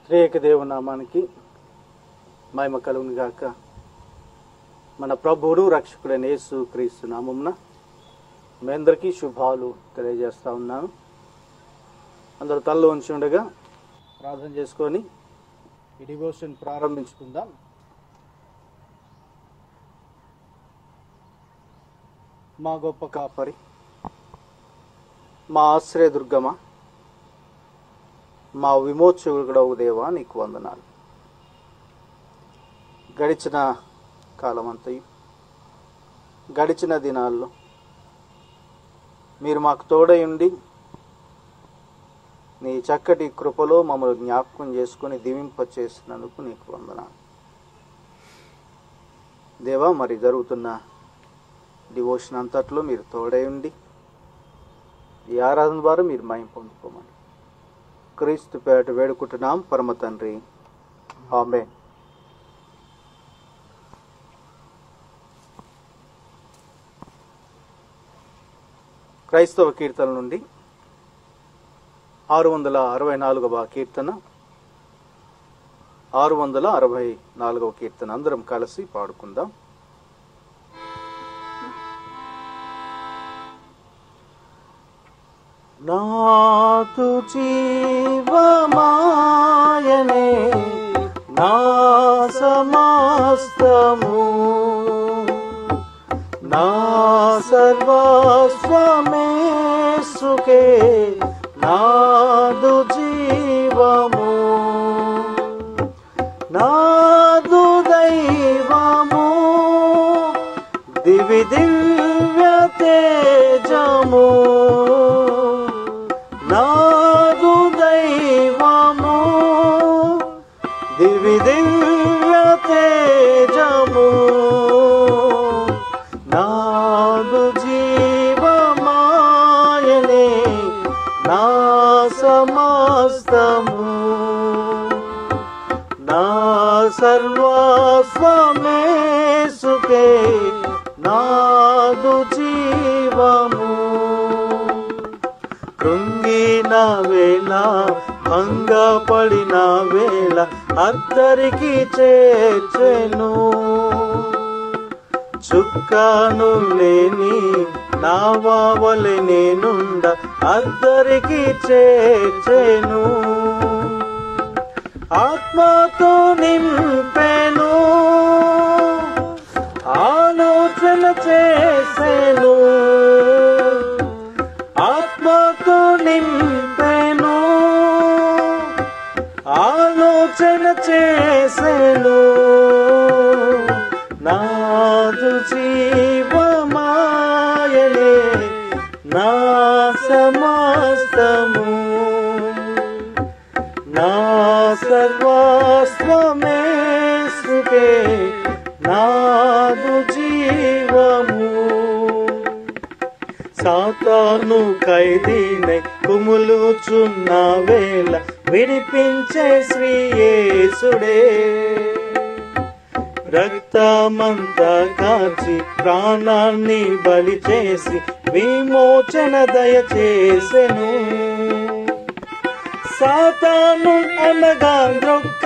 త్రియేక దేవునామానికి మహిమ కలుగును గాక మన ప్రభువును రక్షకుడైన యేసు క్రీస్తు నామమున మీ అందరికీ శుభాలు తెలియజేస్తా ఉన్నాను అందరూ తల్లో ఉంచి ఉండగా ప్రార్థన చేసుకొని ఈ డివోషన్ ప్రారంభించుకుందాం మా గొప్ప కాపరి మా ఆశ్రయదుర్గమా మా విమోచకుడవు దేవా నీకు వందనాలు గడిచిన కాలమంతయు గడిచిన దినాల్లో మీరు మాకు తోడై ఉండి నీ చక్కటి కృపలో మమ్మల్ని జ్ఞాపకం చేసుకొని దీవింపచేసినందుకు నీకు వందనాలు దేవా మరి జరుగుతున్న డివోషన్ అంతట్లో మీరు తోడై ఉండి ఈ ఆరాధన ద్వారా మీరు మయం పొందుకోమని క్రీస్తు పేట వేడుకుంటున్నాం పరమ తండ్రి ఆమె క్రైస్తవ కీర్తన నుండి ఆరు వందల అరవై నాలుగవ కీర్తన ఆరు వందల అరవై నాలుగవ కీర్తన అందరం కలిసి పాడుకుందాం నాతు జీవమాయనే నా సమస్తము నా సర్వస్వమే సుఖే నాదు జీవము నాదు దైవము దివి దివ్య తేజము నాదు దైవము దివి దివ్య తేజము నాదు జీవమాయనే నా సమస్తము నా సర్వస్వమే సుఖే నాదు జీవము కృంగిన వేళ భంగపడిన వేళ అద్దరికి చేర్చెను చుక్కాను లేని నావావలి నేనుండ అద్దరికి చేర్చెను ఆత్మతో నింపెను ఆలోచన చేసెను ఆత్మతో నింపెను ఆలోచన చేసెను నాదు జీవమాయనే నా సమస్తము నా సర్వస్వమే సుఖే నాదు జీవము సాతాను ఖైదీనై కుములుచున్న వేళ విడిపించే శ్రీయేసుడే రక్తమంతా కాచి ప్రాణాన్ని బలి చేసి విమోచన దయచేసెను సాతాను అనగా ద్రొక్క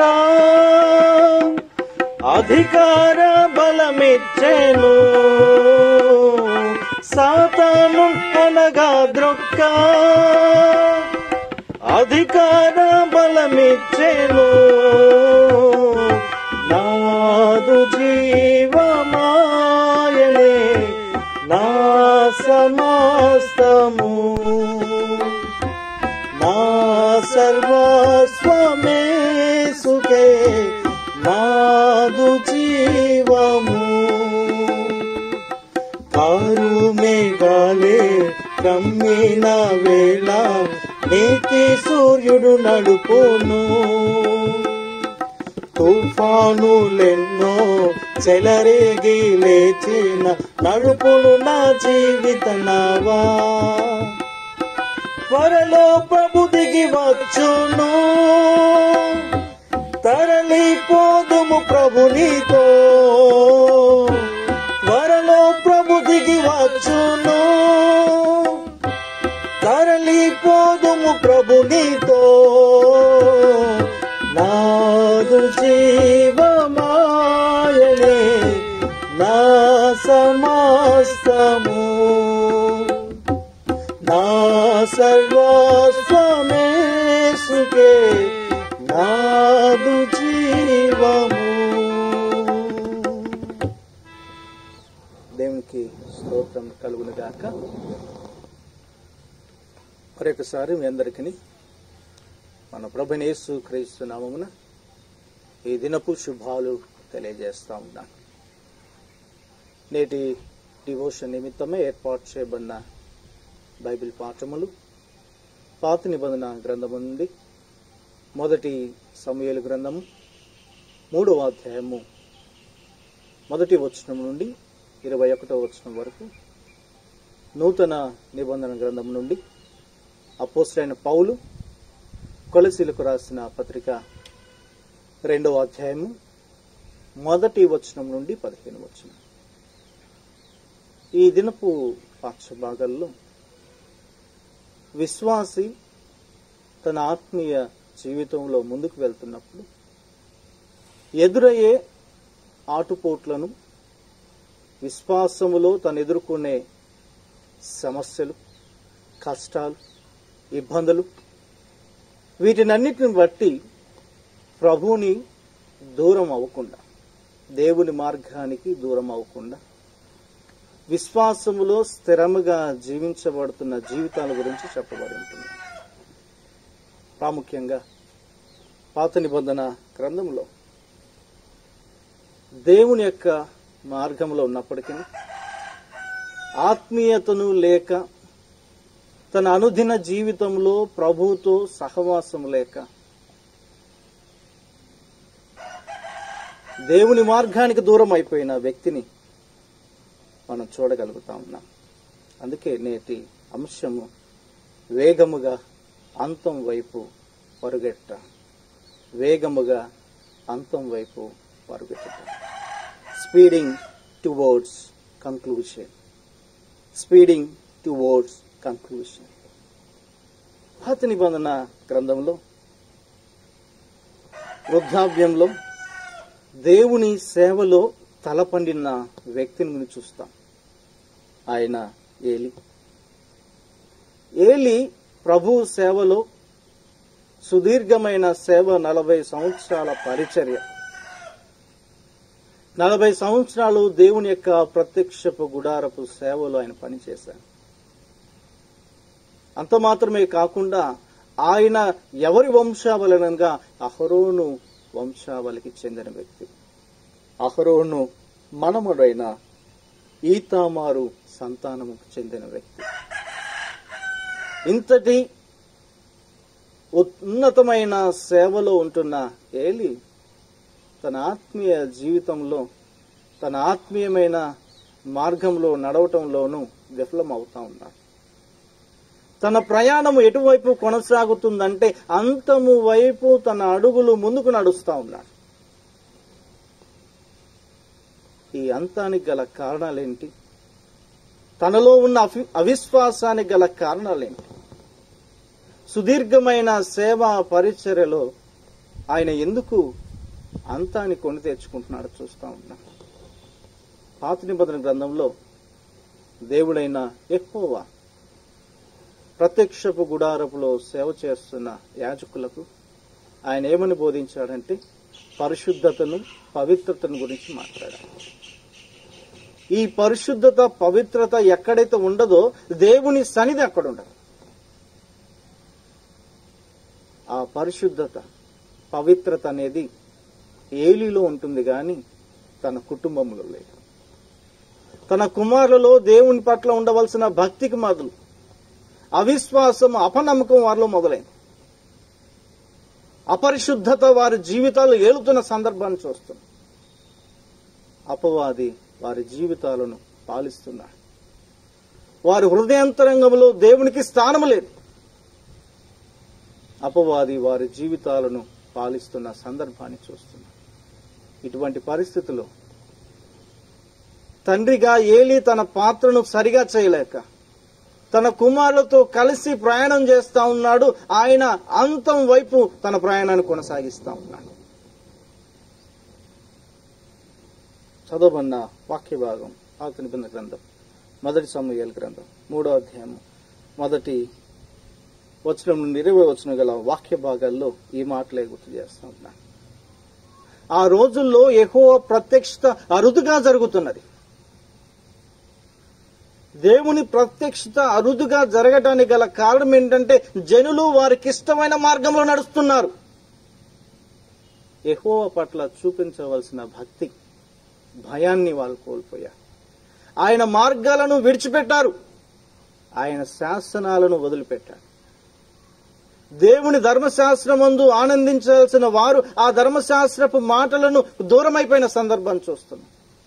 అధికార బలమిచ్చెను సాతాను అనగా ద్రొక్క అధికార బలమిచ్చెను నాదు జీవమాయనే నా సమస్తము నా సర్వస్వమే సుఖే నాదు జీవము ఆరు మేఘాలే కమ్మిన వేళ నీతి సూర్యుడు నడుపును తుఫానులెన్నో చెలరేగి లేచిన నడుపును నా జీవిత నావా త్వరలో ప్రభు దిగి వచ్చును తరలిపోదుము ప్రభునితో త్వరలో ప్రభు దిగి వచ్చును తరలిపోదుము ప్రభునితో నా జీవము నా సర్వస్వమేసుకే నాదు జీవము దేవునికి స్తోత్రం కలుగును గాక మరొకసారి మీ అందరికీ మన ప్రభునేసు క్రీస్తు నామమున ఈ దినపు శుభాలు తెలియజేస్తా ఉన్నాను నేటి డివోషన్ నిమిత్తమే ఏర్పాటు చేయబడిన బైబిల్ పాఠములు పాత నిబంధన గ్రంథము నుండి మొదటి సమయలు గ్రంథము మూడవ అధ్యాయము మొదటి వచనం నుండి ఇరవై ఒకటో వచనం వరకు నూతన నిబంధన గ్రంథం నుండి అపోస్టైన పౌలు కొలసీలకు రాసిన పత్రిక రెండవ అధ్యాయము మొదటి వచనం నుండి పదిహేను వచనం ఈ దినపు పాఠ్య భాగాల్లో విశ్వాసి తన ఆత్మీయ జీవితంలో ముందుకు వెళ్తున్నప్పుడు ఎదురయ్యే ఆటుపోట్లను విశ్వాసములో తను ఎదుర్కొనే సమస్యలు కష్టాలు ఇబ్బందులు వీటినన్నిటిని బట్టి ప్రభువుని దూరం అవ్వకుండా దేవుని మార్గానికి దూరం అవ్వకుండా విశ్వాసములో స్థిరముగా జీవించబడుతున్న జీవితాల గురించి చెప్పబడి ఉంటుంది ప్రాముఖ్యంగా పాత నిబంధన గ్రంథంలో దేవుని యొక్క మార్గంలో ఉన్నప్పటికీ ఆత్మీయతను లేక తన అనుదిన జీవితంలో ప్రభువుతో సహవాసం లేక దేవుని మార్గానికి దూరం అయిపోయిన వ్యక్తిని మనం చూడగలుగుతా ఉన్నాం అందుకే నేటి అంశము వేగముగా అంతం వైపు పరుగెట్ట వేగముగా అంతం వైపు పరుగెట్టట speeding towards conclusion speeding towards conclusion పాత నిబంధన గ్రంథంలో వృద్ధాప్యంలో దేవుని సేవలో తలపండిన వ్యక్తిని గురించి చూస్తాం ఆయన ఏలి ఏలి ప్రభు సేవలో సుదీర్ఘమైన సేవ నలభై సంవత్సరాల పరిచర్య నలభై సంవత్సరాలు దేవుని యొక్క ప్రత్యక్షపు గుడారపు సేవలో ఆయన పనిచేశారు అంత మాత్రమే కాకుండా ఆయన ఎవరి వంశావలనంగా అహరోను వంశావళికి చెందిన వ్యక్తి అహరోను మనముడైన ఈతామారు సంతానముకు చెందిన వ్యక్తి ఇంతటి ఉన్నతమైన సేవలో ఉంటున్న ఏలి తన ఆత్మీయ జీవితంలో తన ఆత్మీయమైన మార్గంలో నడవటంలోనూ విఫలం అవుతా ఉన్నాడు తన ప్రయాణం ఎటువైపు కొనసాగుతుందంటే అంతము వైపు తన అడుగులు ముందుకు నడుస్తా ఉన్నాడు ఈ అంతానికి గల కారణాలేంటి తనలో ఉన్న అవి అవిశ్వాసానికి గల కారణాలేంటి సుదీర్ఘమైన సేవా పరిచర్యలో ఆయన ఎందుకు అంతాన్ని కొని తెచ్చుకుంటున్నాడో చూస్తా ఉన్నాం పాత నిబంధన గ్రంథంలో దేవుడైన ఎక్కువ ప్రత్యక్షపు గుడారపులో సేవ చేస్తున్న యాజకులకు ఆయన ఏమని బోధించాడంటే పరిశుద్ధతను పవిత్రతను గురించి మాట్లాడారు ఈ పరిశుద్ధత పవిత్రత ఎక్కడైతే ఉండదో దేవుని సన్నిధి అక్కడ ఉండదు ఆ పరిశుద్ధత పవిత్రత అనేది ఏలిలో ఉంటుంది కానీ తన కుటుంబంలో లేదు తన కుమారులలో దేవుని పట్ల ఉండవలసిన భక్తికి మొదలు అవిశ్వాసం అపనమ్మకం వారిలో మొదలైంది అపరిశుద్ధత వారి జీవితాలు ఏలుతున్న సందర్భాన్ని చూస్తున్నాం అపవాది వారి జీవితాలను పాలిస్తున్నాడు వారి హృదయాంతరంగంలో దేవునికి స్థానం లేదు అపవాది వారి జీవితాలను పాలిస్తున్న సందర్భాన్ని చూస్తున్నాం ఇటువంటి పరిస్థితుల్లో తండ్రిగా ఏలి తన పాత్రను సరిగా చేయలేక తన కుమారులతో కలిసి ప్రయాణం చేస్తా ఉన్నాడు ఆయన అంతం వైపు తన ప్రయాణాన్ని కొనసాగిస్తా ఉన్నాడు చదవబన్న వాక్య భాగం పాత నిబంధన గ్రంథం మొదటి సమూహల గ్రంథం మూడో అధ్యాయం మొదటి వచనం నుండి ఇరవై వచనం గల వాక్య భాగాల్లో ఈ మాటలే గుర్తు చేస్తా ఉన్నా ఆ రోజుల్లో ఎక్కువ ప్రత్యక్షత అరుదుగా జరుగుతున్నది దేవుని ప్రత్యక్షత అరుదుగా జరగడానికి గల కారణం ఏంటంటే జనులు వారికి ఇష్టమైన మార్గంలో నడుస్తున్నారు ఎహోవ పట్ల చూపించవలసిన భక్తి భయాన్ని వాళ్ళు కోల్పోయారు ఆయన మార్గాలను విడిచిపెట్టారు ఆయన శాసనాలను వదిలిపెట్టారు దేవుని ధర్మశాస్త్రమందు ఆనందించాల్సిన వారు ఆ ధర్మశాస్త్రపు మాటలను దూరమైపోయిన సందర్భం చూస్తున్నాం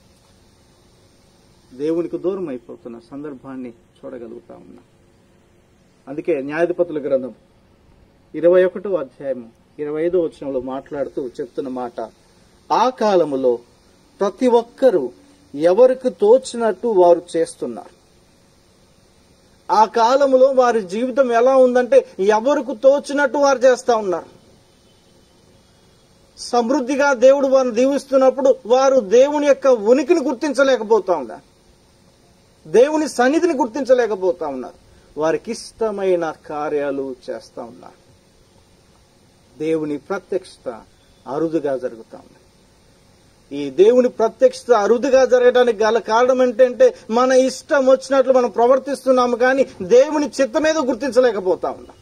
దేవునికి దూరం అయిపోతున్న సందర్భాన్ని చూడగలుగుతా ఉన్నాం అందుకే న్యాయాధిపతుల గ్రంథం ఇరవై ఒకటో అధ్యాయము ఇరవై ఐదో వచనంలో మాట్లాడుతూ చెప్తున్న మాట ఆ కాలములో ప్రతి ఒక్కరూ ఎవరికి తోచినట్టు వారు చేస్తున్నారు ఆ కాలములో వారి జీవితం ఎలా ఉందంటే ఎవరికి తోచినట్టు వారు చేస్తా ఉన్నారు సమృద్ధిగా దేవుడు వారిని దీవిస్తున్నప్పుడు వారు దేవుని యొక్క ఉనికిని గుర్తించలేకపోతా ఉన్నారు దేవుని సన్నిధిని గుర్తించలేకపోతా ఉన్నారు వారికి ఇష్టమైన కార్యాలు చేస్తా ఉన్నారు దేవుని ప్రత్యక్షత అరుదుగా జరుగుతా ఉంది ఈ దేవుని ప్రత్యక్షత అరుదుగా జరగడానికి గల కారణం ఏంటంటే మన ఇష్టం వచ్చినట్లు మనం ప్రవర్తిస్తున్నాము కానీ దేవుని చిత్తమేదో గుర్తించలేకపోతా ఉన్నాం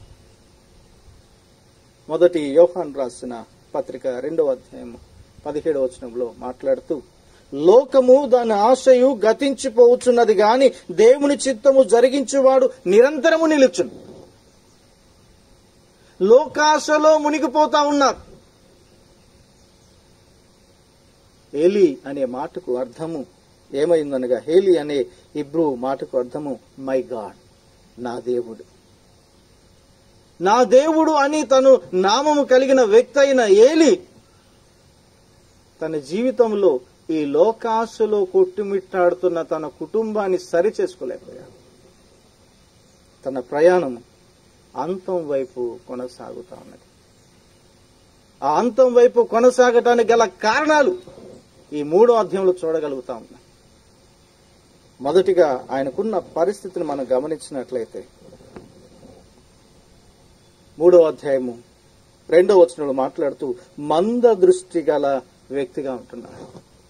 మొదటి యోహాన్ రాసిన పత్రిక రెండవ అధ్యాయం పదిహేడవ వచనంలో మాట్లాడుతూ లోకము దాని ఆశయు గతించిపోవచ్చున్నది గాని దేవుని చిత్తము జరిగించువాడు నిరంతరము నిలుచును లోకాశలో మునిగిపోతా ఉన్నారు ఏలి అనే మాటకు అర్థము ఏమైందనగా హేలి అనే ఇబ్రూ మాటకు అర్థము మై గాడ్ నా దేవుడు నా దేవుడు అని తను నామము కలిగిన వ్యక్తి అయిన ఏలి తన జీవితంలో ఈ లోకాశలో కొట్టుమిట్టాడుతున్న తన కుటుంబాన్ని సరి చేసుకోలేకపోయాడు తన ప్రయాణం అంతం వైపు కొనసాగుతా ఉన్నది ఆ అంతం వైపు కొనసాగటానికి గల కారణాలు ఈ మూడో అధ్యాయంలో చూడగలుగుతా ఉన్నాం మొదటిగా ఆయనకున్న పరిస్థితిని మనం గమనించినట్లయితే మూడో అధ్యాయము రెండో వచనంలో మాట్లాడుతూ మంద దృష్టి గల వ్యక్తిగా ఉంటున్నాడు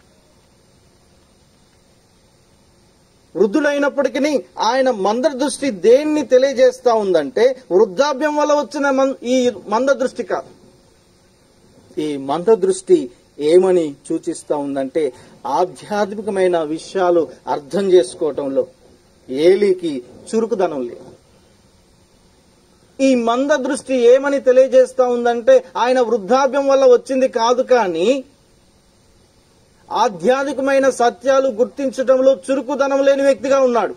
వృద్ధులైనప్పటికీ ఆయన మంద దృష్టి దేన్ని తెలియజేస్తా ఉందంటే వృద్ధాప్యం వల్ల వచ్చిన మన్- ఈ మంద దృష్టి కాదు ఈ మంద దృష్టి ఏమని సూచిస్తా ఉందంటే ఆధ్యాత్మికమైన విషయాలు అర్థం చేసుకోవటంలో ఏలికి చురుకుదనం లేదు ఈ మంద దృష్టి ఏమని తెలియజేస్తా ఉందంటే ఆయన వృద్ధాప్యం వల్ల వచ్చింది కాదు కానీ ఆధ్యాత్మికమైన సత్యాలు గుర్తించడంలో చురుకుదనం లేని వ్యక్తిగా ఉన్నాడు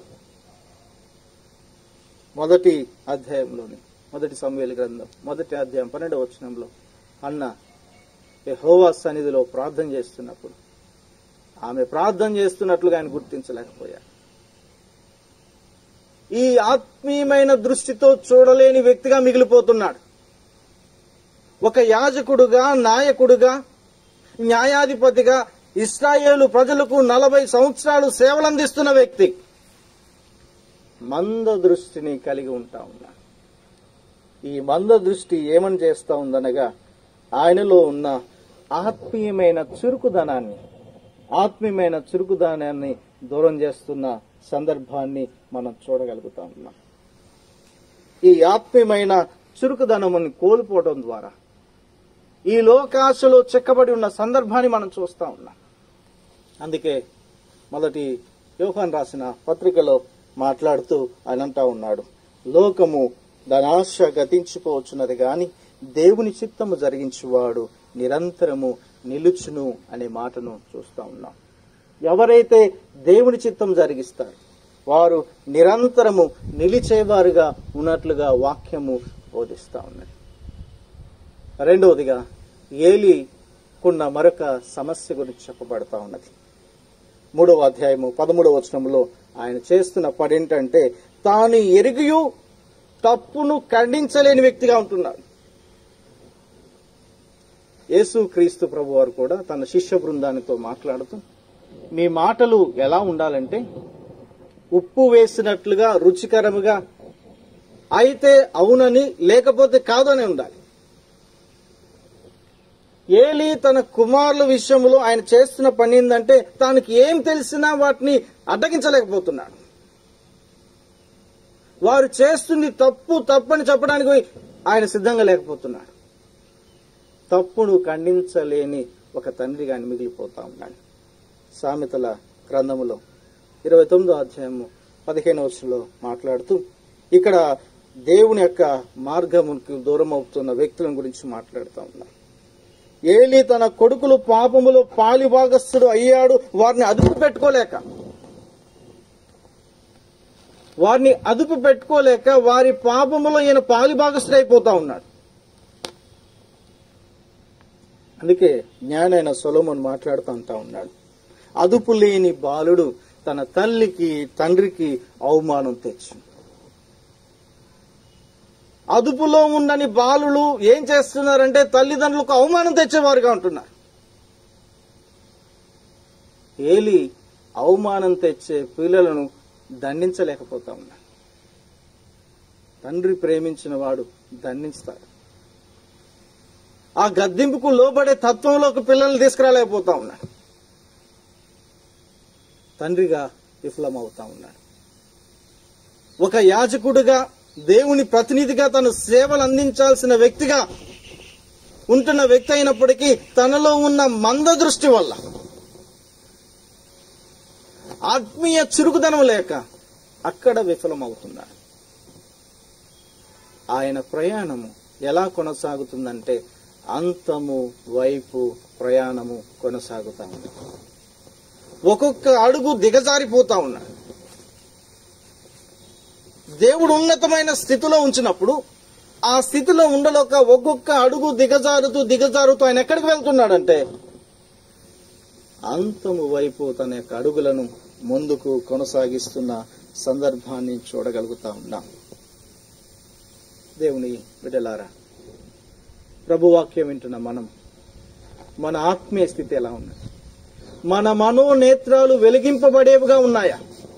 మొదటి అధ్యాయంలోని మొదటి సమవేలి గ్రంథం మొదటి అధ్యాయం పన్నెండవ వచనంలో అన్న యెహోవా సన్నిధిలో ప్రార్థన చేస్తున్నప్పుడు ఆమె ప్రార్థన చేస్తున్నట్లుగా ఆయన గుర్తించలేకపోయాడు ఈ ఆత్మీయమైన దృష్టితో చూడలేని వ్యక్తిగా మిగిలిపోతున్నాడు ఒక యాజకుడుగా నాయకుడుగా న్యాయాధిపతిగా ఇస్రాయేలు ప్రజలకు నలభై సంవత్సరాలు సేవలందిస్తున్న వ్యక్తి మంద దృష్టిని కలిగి ఉంటా ఉన్నాడు ఈ మంద దృష్టి ఏమని చేస్తా ఉందనగా ఆయనలో ఉన్న ఆత్మీయమైన చురుకుదనాన్ని ఆత్మీయమైన చురుకుదనాన్ని దూరం చేస్తున్న సందర్భాన్ని మనం చూడగలుగుతా ఉన్నాం ఈ ఆత్మీయమైన చురుకుదనముని కోల్పోవడం ద్వారా ఈ లోకాశలో చెక్కబడి ఉన్న సందర్భాన్ని మనం చూస్తా ఉన్నాం అందుకే మొదటి యోహాన్ రాసిన పత్రికలో మాట్లాడుతూ ఆయన అంటా ఉన్నాడు లోకము దాని ఆశ గతించిపోవచ్చున్నది గాని దేవుని చిత్తము జరిగించువాడు నిరంతరము నిలుచును అనే మాటను చూస్తా ఉన్నాం ఎవరైతే దేవుని చిత్తం జరిగిస్తారు వారు నిరంతరము నిలిచేవారుగా ఉన్నట్లుగా వాక్యము బోధిస్తా ఉన్నది రెండవదిగా ఏలికున్న మరొక సమస్య గురించి చెప్పబడతా ఉన్నది మూడవ అధ్యాయము పదమూడవ వచనంలో ఆయన చేస్తున్న పని ఏంటంటే తాను ఎరిగియు తప్పును ఖండించలేని వ్యక్తిగా ఉంటున్నాడు యేసు క్రీస్తు ప్రభు వారు కూడా తన శిష్య బృందానితో మాట్లాడుతూ మీ మాటలు ఎలా ఉండాలంటే ఉప్పు వేసినట్లుగా రుచికరముగా అయితే అవునని లేకపోతే కాదని ఉండాలి ఏలి తన కుమారుల విషయంలో ఆయన చేస్తున్న పని ఏంటంటే తనకి ఏం తెలిసినా వాటిని అడ్డగించలేకపోతున్నాడు వారు చేస్తుంది తప్పు తప్పని చెప్పడానికి ఆయన సిద్ధంగా లేకపోతున్నాడు తప్పును ఖండించలేని ఒక తండ్రిగా ఆయన మిగిలిపోతా ఉన్నాడు సామెతల గ్రంథములో ఇరవై తొమ్మిదో అధ్యాయము పదిహేను వచ్చంలో మాట్లాడుతూ ఇక్కడ దేవుని యొక్క మార్గమునికి దూరం అవుతున్న వ్యక్తుల గురించి మాట్లాడుతూ ఉన్నాం ఏలి తన కొడుకులు పాపములో పాలిభాగస్థుడు అయ్యాడు వారిని అదుపు పెట్టుకోలేక వారిని అదుపు పెట్టుకోలేక వారి పాపములో ఈయన పాలిభాగస్థుడు అయిపోతా ఉన్నాడు అందుకే జ్ఞానైన సొలోమన్ మాట్లాడుతూ ఉంటా ఉన్నాడు అదుపు లేని బాలుడు తన తల్లికి తండ్రికి అవమానం తెచ్చు అదుపులో ఉండని బాలులు ఏం చేస్తున్నారంటే తల్లిదండ్రులకు అవమానం తెచ్చేవారుగా ఉంటున్నారు ఏలి అవమానం తెచ్చే పిల్లలను దండించలేకపోతా ఉన్నాడు తండ్రి ప్రేమించిన వాడు దండించుతాడు ఆ గద్దింపుకు లోబడే తత్వంలోకి పిల్లల్ని తీసుకురాలేకపోతా ఉన్నాడు తండ్రిగా విఫలమవుతా ఉన్నాడు ఒక యాజకుడిగా దేవుని ప్రతినిధిగా తన సేవలు అందించాల్సిన వ్యక్తిగా ఉంటున్న వ్యక్తి అయినప్పటికీ తనలో ఉన్న మంద దృష్టి వల్ల ఆత్మీయ చురుకుదనం లేక అక్కడ విఫలమవుతున్నాడు ఆయన ప్రయాణము ఎలా కొనసాగుతుందంటే అంతము వైపు ప్రయాణము కొనసాగుతా ఉంది ఒక్కొక్క అడుగు దిగజారిపోతా ఉన్నాడు దేవుడు ఉన్నతమైన స్థితిలో ఉంచినప్పుడు ఆ స్థితిలో ఉండలోక ఒక్కొక్క అడుగు దిగజారుతూ దిగజారుతూ ఆయన ఎక్కడికి వెళ్తున్నాడంటే అంతము వైపు తన యొక్క అడుగులను ముందుకు కొనసాగిస్తున్న సందర్భాన్ని చూడగలుగుతా ఉన్నాం దేవుని బిడ్డలారా ప్రభువాక్యం వింటున్న మనం మన ఆత్మీయ స్థితి ఎలా ఉన్నది మన మనోనేత్రాలు వెలిగింపబడేవిగా ఉన్నాయా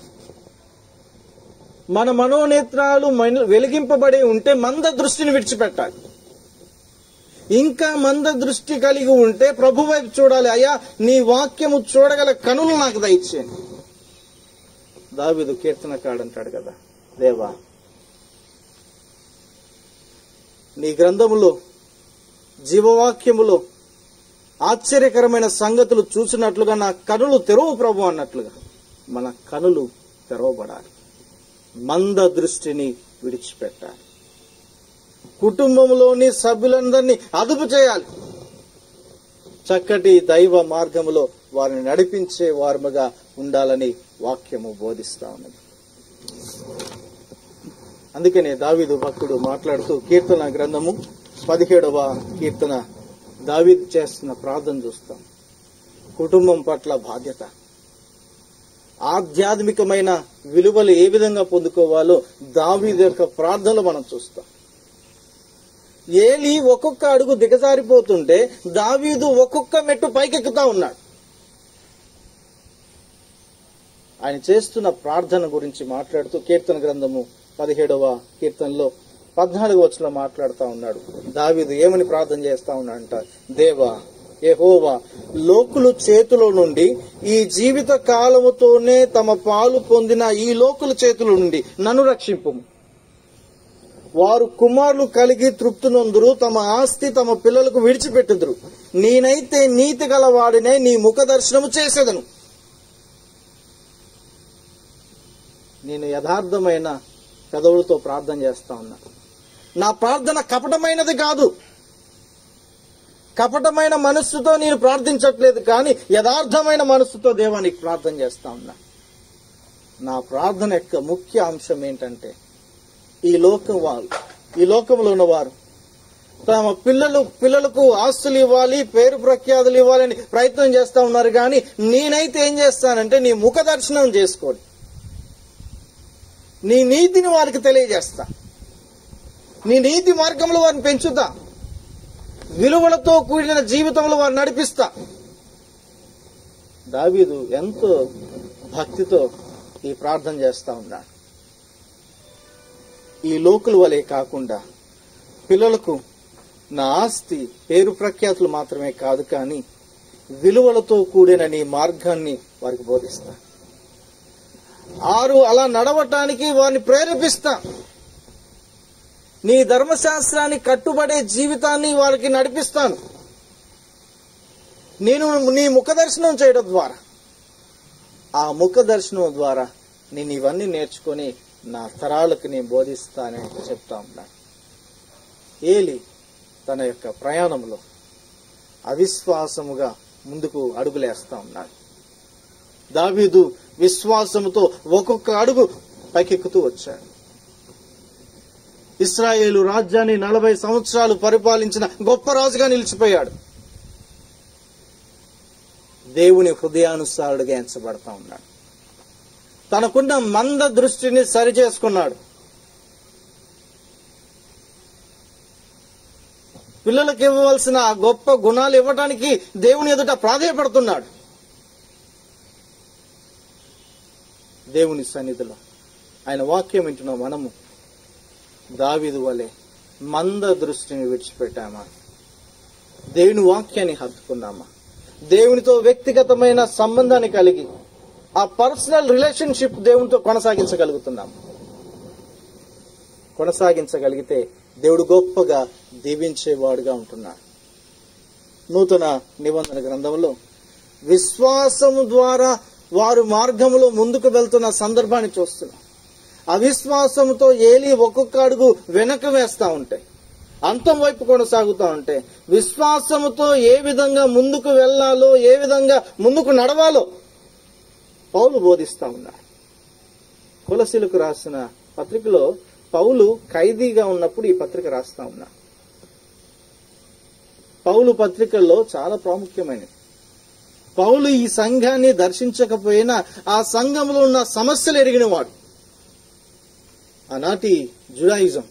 మన మనోనేత్రాలు మన- వెలిగింపబడి ఉంటే మంద దృష్టిని విడిచిపెట్టాలి ఇంకా మంద దృష్టి కలిగి ఉంటే ప్రభు వైపు చూడాలి అయ్యా నీ వాక్యము చూడగల కనులు నాకు దయచేయండి దావిదు కీర్తనకాడంటాడు కదా దేవా నీ గ్రంథములో జీవవాక్యములో ఆశ్చర్యకరమైన సంగతులు చూసినట్లుగా నా కనులు తెరవు ప్రభు అన్నట్లుగా మన కనులు తెరవబడాలి మంద దృష్టిని విడిచిపెట్టాలి కుటుంబంలోని సభ్యులందరినీ అదుపు చేయాలి చక్కటి దైవ మార్గములో వారిని నడిపించే వారముగా ఉండాలని వాక్యము బోధిస్తా ఉన్నది అందుకనే దావీదు భక్తుడు మాట్లాడుతూ కీర్తన గ్రంథము పదిహేడవ కీర్తన దావీదు చేస్తున్న ప్రార్థన చూస్తాం కుటుంబం పట్ల బాధ్యత ఆధ్యాత్మికమైన విలువలు ఏ విధంగా పొందుకోవాలో దావీదు యొక్క ప్రార్థనలు మనం చూస్తాం ఏలి ఒక్కొక్క అడుగు దిగజారిపోతుంటే దావీదు ఒక్కొక్క మెట్టు పైకెక్కుతా ఉన్నాడు ఆయన చేస్తున్న ప్రార్థన గురించి మాట్లాడుతూ కీర్తన గ్రంథము పదిహేడవ కీర్తనలో పద్నాలుగు వచ్చిన మాట్లాడుతా ఉన్నాడు దావీదు ఏమని ప్రార్థన చేస్తా ఉన్నాడంట దేవా యెహోవా లోకులు చేతిలో నుండి ఈ జీవిత కాలముతోనే తమ పాలు పొందిన ఈ లోకుల చేతుల నుండి నన్ను రక్షింపు వారు కుమారులు కలిగి తృప్తి నొందురు తమ ఆస్తి తమ పిల్లలకు విడిచిపెట్టుదురు నేనైతే నీతి గల వాడినే నీ ముఖ దర్శనము చేసేదను నేను యథార్థమైన పెదవులతో ప్రార్థన చేస్తా ఉన్నా నా ప్రార్థన కపటమైనది కాదు కపటమైన మనస్సుతో నేను ప్రార్థించట్లేదు కానీ యథార్థమైన మనస్సుతో దేవానికి ప్రార్థన చేస్తా ఉన్నా నా ప్రార్థన యొక్క ముఖ్య అంశం ఏంటంటే ఈ లోకం వాళ్ళు ఈ లోకంలో ఉన్నవారు తమ పిల్లలు పిల్లలకు ఆస్తులు ఇవ్వాలి పేరు ప్రఖ్యాతులు ఇవ్వాలని ప్రయత్నం చేస్తా ఉన్నారు కానీ నేనైతే ఏం చేస్తానంటే నీ ముఖ దర్శనం చేసుకోండి నీ నీతిని వారికి తెలియజేస్తా నీ నీతి మార్గంలో వారిని పెంచుతా విలువలతో కూడిన జీవితంలో వారిని నడిపిస్తా దావీదు ఎంతో భక్తితో ఈ ప్రార్థన చేస్తా ఉన్నాను ఈ లోకుల వలె కాకుండా పిల్లలకు నా ఆస్తి పేరు ప్రఖ్యాతులు మాత్రమే కాదు కానీ విలువలతో కూడిన నీ మార్గాన్ని వారికి బోధిస్తా ఆరు అలా నడవటానికి వారిని ప్రేరేపిస్తా నీ ధర్మశాస్త్రాన్ని కట్టుబడే జీవితాన్ని వారికి నడిపిస్తాను నేను నీ ముఖ దర్శనం చేయడం ద్వారా ఆ ముఖ దర్శనం ద్వారా నేను ఇవన్నీ నేర్చుకొని నా తరాలకు నేను బోధిస్తానని చెప్తా ఉన్నాను ఏలి తన యొక్క ప్రయాణంలో అవిశ్వాసముగా ముందుకు అడుగులేస్తా ఉన్నాడు దావీదు విశ్వాసముతో ఒక్కొక్క అడుగు పైకెక్కుతూ వచ్చాడు ఇస్రాయేలు రాజ్యాన్ని నలభై సంవత్సరాలు పరిపాలించిన గొప్ప రాజుగా నిలిచిపోయాడు దేవుని హృదయానుసారుడిగా ఎంచబడతా ఉన్నాడు తనకున్న మంద దృష్టిని సరిచేసుకున్నాడు పిల్లలకు ఇవ్వవలసిన ఆ గొప్ప గుణాలు ఇవ్వడానికి దేవుని ఎదుట ప్రాధేయపడుతున్నాడు దేవుని సన్నిధిలో ఆయన వాక్యం వింటున్న మనము దావిదు వలె మంద దృష్టిని విడిచిపెట్టామా దేవుని వాక్యాన్ని హత్తుకున్నామా దేవునితో వ్యక్తిగతమైన సంబంధాన్ని కలిగి ఆ పర్సనల్ రిలేషన్షిప్ దేవునితో కొనసాగించగలుగుతున్నాము కొనసాగించగలిగితే దేవుడు గొప్పగా దీవించేవాడుగా ఉంటున్నాడు నూతన నిబంధన గ్రంథంలో విశ్వాసము ద్వారా వారు మార్గములో ముందుకు వెళ్తున్న సందర్భాన్ని చూస్తున్నాం అవిశ్వాసంతో ఏలి ఒక్కొక్క అడుగు వెనక వేస్తా ఉంటాయి అంతం వైపు కొనసాగుతూ ఉంటే విశ్వాసముతో ఏ విధంగా ముందుకు వెళ్ళాలో ఏ విధంగా ముందుకు నడవాలో పౌలు బోధిస్తా ఉన్నారు కులశీలకు రాసిన పత్రికలో పౌలు ఖైదీగా ఉన్నప్పుడు ఈ పత్రిక రాస్తా ఉన్నారు పౌలు పత్రికల్లో చాలా ప్రాముఖ్యమైనది పౌలు ఈ సంఘాన్ని దర్శించకపోయినా ఆ సంఘంలో ఉన్న సమస్యలు ఎరిగినవాడు ఆనాటి జుడాయిజం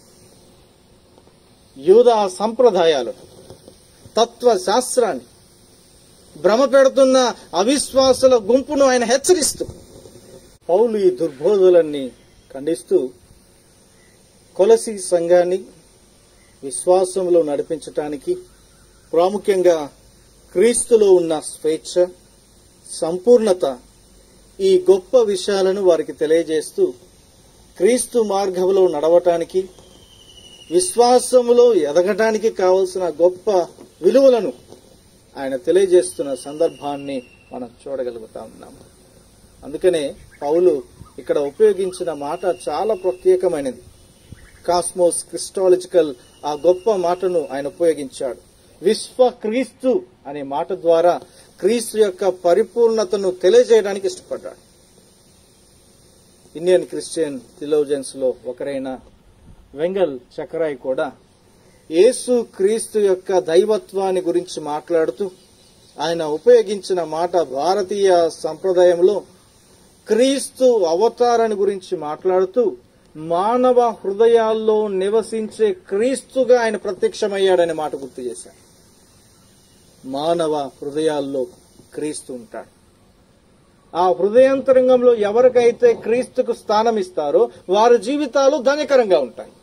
యూదా సంప్రదాయాలు తత్వ శాస్త్రాన్ని భ్రమ పెడుతున్న అవిశ్వాసుల గుంపును ఆయన హెచ్చరిస్తూ పౌలు ఈ దుర్బోధులన్నీ ఖండిస్తూ కొలసి సంఘాన్ని విశ్వాసంలో నడిపించటానికి ప్రాముఖ్యంగా క్రీస్తులో ఉన్న స్వేచ్ఛ సంపూర్ణత ఈ గొప్ప విషయాలను వారికి తెలియజేస్తూ క్రీస్తు మార్గంలో నడవటానికి విశ్వాసములో ఎదగటానికి కావలసిన గొప్ప విలువలను ఆయన తెలియజేస్తున్న సందర్భాన్ని మనం చూడగలుగుతా ఉన్నాము అందుకనే పౌలు ఇక్కడ ఉపయోగించిన మాట చాలా ప్రత్యేకమైనది కాస్మోస్ క్రిస్టాలజికల్ ఆ గొప్ప మాటను ఆయన ఉపయోగించాడు విశ్వ క్రీస్తు అనే మాట ద్వారా క్రీస్తు యొక్క పరిపూర్ణతను తెలియజేయడానికి ఇష్టపడ్డాడు ఇండియన్ క్రిస్టియన్ థిలోజన్స్ లో ఒకరైన వెంగల్ చక్రాయ్ కూడా యేసు క్రీస్తు యొక్క దైవత్వాన్ని గురించి మాట్లాడుతూ ఆయన ఉపయోగించిన మాట భారతీయ సంప్రదాయంలో క్రీస్తు అవతారాన్ని గురించి మాట్లాడుతూ మానవ హృదయాల్లో నివసించే క్రీస్తుగా ఆయన ప్రత్యక్షమయ్యాడనే మాట గుర్తు చేశాడు మానవ హృదయాల్లో క్రీస్తు ఉంటాడు ఆ హృదయాంతరంగంలో ఎవరికైతే క్రీస్తుకు స్థానం ఇస్తారో వారి జీవితాలు ధన్యకరంగా ఉంటాయి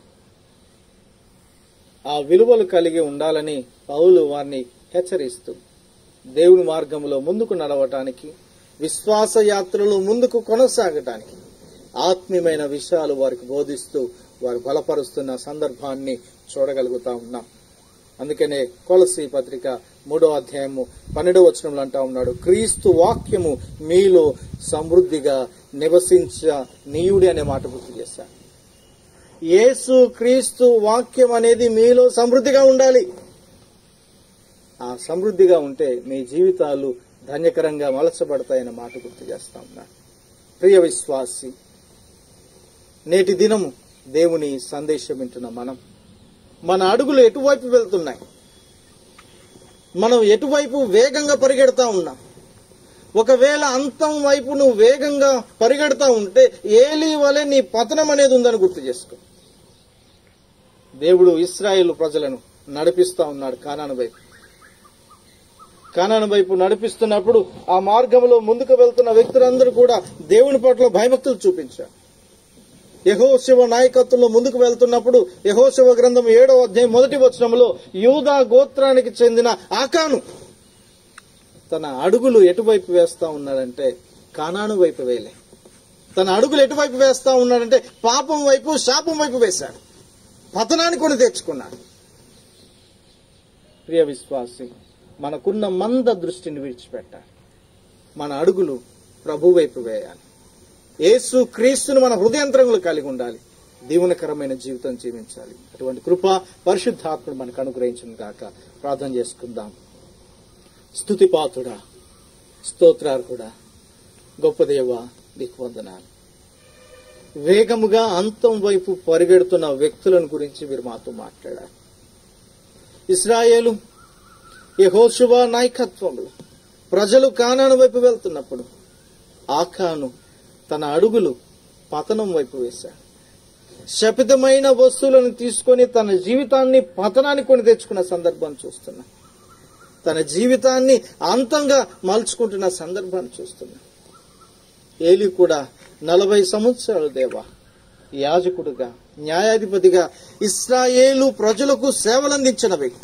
ఆ విలువలు కలిగి ఉండాలని పౌలు వారిని హెచ్చరిస్తూ దేవుని మార్గంలో ముందుకు నడవటానికి విశ్వాస యాత్రలో ముందుకు కొనసాగటానికి ఆత్మీయమైన విషయాలు వారికి బోధిస్తూ వారు బలపరుస్తున్న సందర్భాన్ని చూడగలుగుతా ఉన్నాం అందుకనే కొలసి పత్రిక మూడో అధ్యాయము పన్నెండవ వచనంలో అంటా ఉన్నాడు క్రీస్తు వాక్యము మీలో సమృద్ధిగా నివసించ నీయుడి అనే మాట గుర్తు చేశాడు యేసు క్రీస్తు వాక్యం అనేది మీలో సమృద్ధిగా ఉండాలి ఆ సమృద్ధిగా ఉంటే మీ జీవితాలు ధన్యకరంగా మలచబడతాయన్న మాట గుర్తు చేస్తా ఉన్నాడు ప్రియ విశ్వాసి నేటి దినము దేవుని సందేశం వింటున్న మనం మన అడుగులు ఎటువైపు వెళ్తున్నాయి మనం ఎటువైపు వేగంగా పరిగెడతా ఉన్నాం ఒకవేళ అంతం వైపు నువ్వు వేగంగా పరిగెడతా ఉంటే ఏలి వలె నీ పతనం అనేది ఉందని గుర్తు చేసుకో దేవుడు ఇస్రాయేల్ ప్రజలను నడిపిస్తా ఉన్నాడు కానాను వైపు కానాను వైపు నడిపిస్తున్నప్పుడు ఆ మార్గంలో ముందుకు వెళ్తున్న వ్యక్తులందరూ కూడా దేవుని పట్ల భయభక్తులు చూపించారు యహోశివ నాయకత్వంలో ముందుకు వెళ్తున్నప్పుడు యహోశివ గ్రంథం ఏడవ అధ్యాయం మొదటి వచనంలో యూదా గోత్రానికి చెందిన ఆకాను తన అడుగులు ఎటువైపు వేస్తా ఉన్నాడంటే కానాను వైపు వేయలే తన అడుగులు ఎటువైపు వేస్తా ఉన్నాడంటే పాపం వైపు శాపం వైపు వేశాడు పతనాన్ని కొని తెచ్చుకున్నాడు ప్రియ విశ్వాసి మనకున్న మంద దృష్టిని విడిచిపెట్టాలి మన అడుగులు ప్రభు వైపు వేయాలి యేసు క్రీస్తును మన హృదయంతరంలో కలిగి ఉండాలి దీవనకరమైన జీవితం జీవించాలి అటువంటి కృప పరిశుద్ధాత్మను మనకు అనుగ్రహించిన గాక ప్రార్థన చేసుకుందాం స్థుతిపాతుడా స్తోత్రార్హుడా గొప్ప దేవ నీకు వందనాలు వేగముగా అంతం వైపు పరిగెడుతున్న వ్యక్తులను గురించి మీరు మాతో మాట్లాడారు ఇస్రాయేలు యెహోషువ నాయకత్వంలో ప్రజలు కానాను వైపు వెళ్తున్నప్పుడు ఆకాను తన అడుగులు పతనం వైపు వేశాడు శపితమైన వస్తువులను తీసుకొని తన జీవితాన్ని పతనాన్ని కొని తెచ్చుకున్న సందర్భాన్ని చూస్తున్నా తన జీవితాన్ని అంతంగా మలుచుకుంటున్న సందర్భాన్ని చూస్తున్నా ఏలి కూడా నలభై సంవత్సరాలు దేవా యాజకుడుగా న్యాయాధిపతిగా ఇస్రాయేలు ప్రజలకు సేవలందించిన వ్యక్తి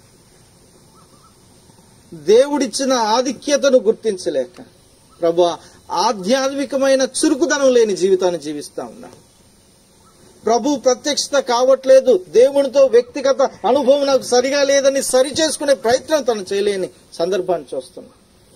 దేవుడిచ్చిన ఆధిక్యతను గుర్తించలేక ప్రభా ఆధ్యాత్మికమైన చురుకుదనం లేని జీవితాన్ని జీవిస్తా ఉన్నా ప్రభు ప్రత్యక్షత కావట్లేదు దేవునితో వ్యక్తిగత అనుభవం నాకు సరిగా లేదని సరి చేసుకునే ప్రయత్నం తను చేయలేని సందర్భాన్ని చూస్తున్నా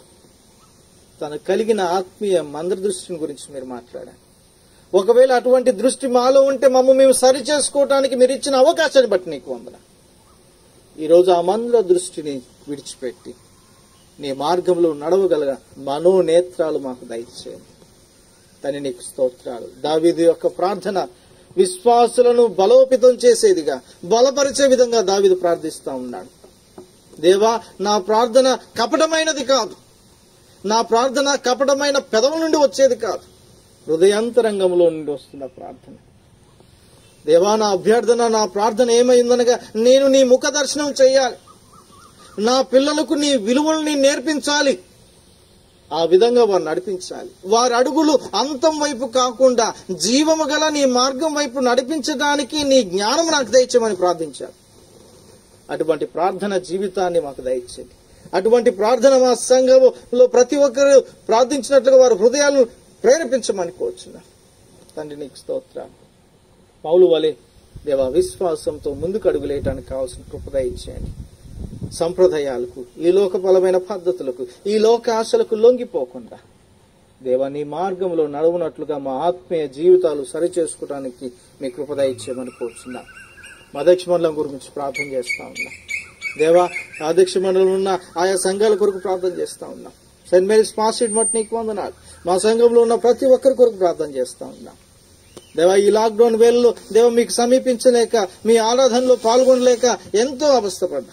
తను కలిగిన ఆత్మీయ మందర దృష్టిని గురించి మీరు మాట్లాడారు ఒకవేళ అటువంటి దృష్టి మాలో ఉంటే మమ్మ మేము సరి చేసుకోవడానికి మీరు ఇచ్చిన అవకాశాన్ని బట్టి నీకు వందన ఈరోజు ఆ మందుల దృష్టిని విడిచిపెట్టి నీ మార్గంలో నడవగలగా మనోనేత్రాలు మాకు దయచేయండి తని నీకు స్తోత్రాలు దావీదు యొక్క ప్రార్థన విశ్వాసులను బలోపేతం చేసేదిగా బలపరిచే విధంగా దావీదు ప్రార్థిస్తా ఉన్నాడు దేవా నా ప్రార్థన కపటమైనది కాదు నా ప్రార్థన కపటమైన పెదవుల నుండి వచ్చేది కాదు హృదయాంతరంగంలో నుండి వస్తున్న ప్రార్థన దేవా నా అభ్యర్థన నా ప్రార్థన ఏమైందనగా నేను నీ ముఖ దర్శనం చేయాలి నా పిల్లలకు నీ విలువల్ని నేర్పించాలి ఆ విధంగా వారు నడిపించాలి వారి అడుగులు అంతం వైపు కాకుండా జీవము గల నీ మార్గం వైపు నడిపించడానికి నీ జ్ఞానం నాకు దయచేయమని ప్రార్థించారు అటువంటి ప్రార్థన జీవితాన్ని మాకు దయచేయండి అటువంటి ప్రార్థన మా సంఘంలో ప్రతి ఒక్కరు ప్రార్థించినట్లుగా వారి హృదయాలను ప్రేరేపించమని కోరుచున్నారు తండ్రి నీకు స్తోత్రాలు పౌలు వలె దేవా విశ్వాసంతో ముందుకు అడుగులేయటానికి కావాల్సిన కృపద ఇచ్చేయండి సంప్రదాయాలకు ఈ లోకపరమైన పద్ధతులకు ఈ లోక ఆశలకు లొంగిపోకుండా దేవా నీ మార్గంలో నడవనట్లుగా మా ఆత్మీయ జీవితాలు సరిచేసుకోవడానికి మీ కృపద ఇచ్చేయమని కోరుచున్నా మా అధ్యక్ష మండలం గురించి ప్రార్థన చేస్తా ఉన్నా దేవా అధ్యక్ష మండలం ఉన్న ఆయా సంఘాల కొరకు ప్రార్థన చేస్తా ఉన్నా సెయింట్ మేరీస్ మాస్టర్ మట్టి నీకు వందనాలు మా సంఘంలో ఉన్న ప్రతి ఒక్కరి కొరకు ప్రార్థన చేస్తా ఉన్నా దేవా ఈ లాక్డౌన్ వేళలో దేవ మీకు సమీపించలేక మీ ఆరాధనలో పాల్గొనలేక ఎంతో అవస్థపడ్డా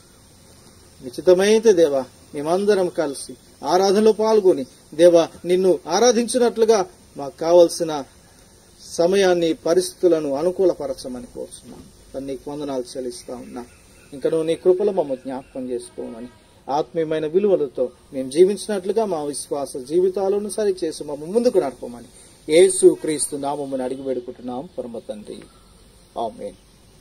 నిశ్చితమైతే దేవా మేమందరం కలిసి ఆరాధనలో పాల్గొని దేవా నిన్ను ఆరాధించినట్లుగా మాకు కావలసిన సమయాన్ని పరిస్థితులను అనుకూలపరచమని కోరుతున్నాం తను నీకు వందనాలు చెల్లిస్తా ఉన్నా ఇంకా నువ్వు నీ కృపలో మమ్మల్ని జ్ఞాపకం చేసుకోమని ఆత్మీయమైన విలువలతో మేము జీవించినట్లుగా మా విశ్వాస జీవితాలను సరిచేసి మమ్మల్ని ముందుకు నడపమని యేసు క్రీస్తు నామముని అడిగి పెడుకుంటున్నాం పరమ తండ్రి ఆమేన్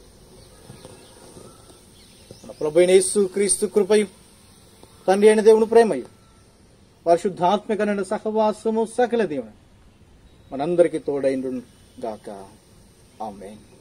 మన ప్రభు అయిన యేసు క్రీస్తు కృపయు తండ్రి అయిన దేవుని ప్రేమయు పరిశుద్ధాత్మకమైన సహవాసము సకల దేవుని మనందరికీ తోడైండు గాక ఆమెన్